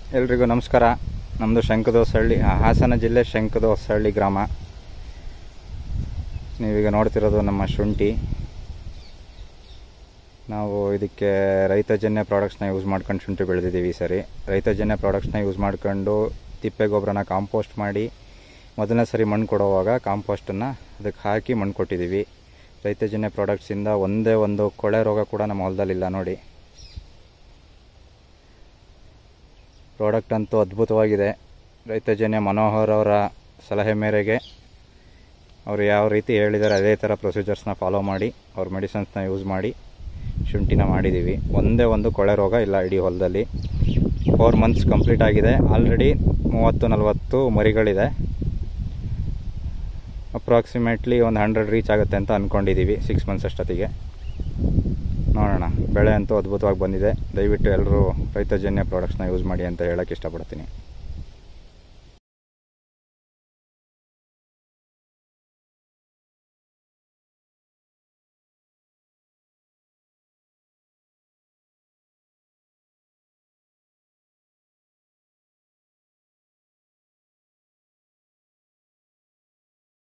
ಎಲ್ರಿಗೂ ನಮಸ್ಕಾರ ನಮ್ಮದು ಶಂಕದೋಸಹಳ್ಳಿ ಆ, ಹಾಸನ ಜಿಲ್ಲೆ ಶಂಕದೋಸಹಳ್ಳಿ ಗ್ರಾಮ ನೀವೀಗ ನೋಡ್ತಿರೋದು ನಮ್ಮ ಶುಂಠಿ ನಾವು ಇದಕ್ಕೆ ರೈತಜನ್ಯ ಪ್ರಾಡಕ್ಟ್ಸ್ನ ಯೂಸ್ ಮಾಡ್ಕೊಂಡು ಶುಂಠಿ ಬೆಳೆದಿದ್ದೀವಿ ಈ ಸರಿ ರೈತಜನ್ಯ ಪ್ರಾಡಕ್ಟ್ಸ್ನ ಯೂಸ್ ಮಾಡ್ಕೊಂಡು ತಿಪ್ಪೆ ಗೊಬ್ಬರನ ಕಾಂಪೋಸ್ಟ್ ಮಾಡಿ ಮೊದಲನೇ ಸರಿ ಮಣ್ಣು ಕೊಡುವಾಗ ಕಾಂಪೋಸ್ಟನ್ನು ಅದಕ್ಕೆ ಹಾಕಿ ಮಣ್ಣು ಕೊಟ್ಟಿದ್ದೀವಿ ರೈತಜನ್ಯ ಪ್ರಾಡಕ್ಟ್ಸಿಂದ ಒಂದೇ ಒಂದು ಕೊಳೆ ರೋಗ ಕೂಡ ನಮ್ಮ ಹೊಲದಲ್ಲಿಲ್ಲ ನೋಡಿ ಪ್ರಾಡಕ್ಟ್ ಅಂತೂ ಅದ್ಭುತವಾಗಿದೆ ರೈತಜನ್ಯ ಮನೋಹರ್ ಅವರ ಸಲಹೆ ಮೇರೆಗೆ ಅವರು ಯಾವ ರೀತಿ ಹೇಳಿದ್ದಾರೆ ಅದೇ ಥರ ಪ್ರೊಸೀಜರ್ಸ್ನ ಫಾಲೋ ಮಾಡಿ ಅವ್ರ ಮೆಡಿಸನ್ಸ್ನ ಯೂಸ್ ಮಾಡಿ ಶುಂಠಿನ ಮಾಡಿದ್ದೀವಿ ಒಂದೇ ಒಂದು ಕೊಳೆ ರೋಗ ಇಲ್ಲ ಇಡೀ ಹೊಲದಲ್ಲಿ ಫೋರ್ ಮಂತ್ಸ್ ಕಂಪ್ಲೀಟ್ ಆಗಿದೆ ಆಲ್ರೆಡಿ ಮೂವತ್ತು ನಲವತ್ತು ಮರಿಗಳಿದೆ ಅಪ್ರಾಕ್ಸಿಮೇಟ್ಲಿ ಒಂದು ಹಂಡ್ರೆಡ್ ರೀಚ್ ಆಗುತ್ತೆ ಅಂತ ಅಂದ್ಕೊಂಡಿದ್ದೀವಿ ಸಿಕ್ಸ್ ಮಂತ್ಸ್ ಅಷ್ಟೊತ್ತಿಗೆ ನೋಡೋಣ ಬೆಳೆ ಅಂತೂ ಅದ್ಭುತವಾಗಿ ಬಂದಿದೆ ದಯವಿಟ್ಟು ಎಲ್ಲರೂ ರೈತಜನ್ಯ ಪ್ರಾಡಕ್ಟ್ಸ್ನ ಯೂಸ್ ಮಾಡಿ ಅಂತ ಹೇಳೋಕ್ಕೆ ಇಷ್ಟಪಡ್ತೀನಿ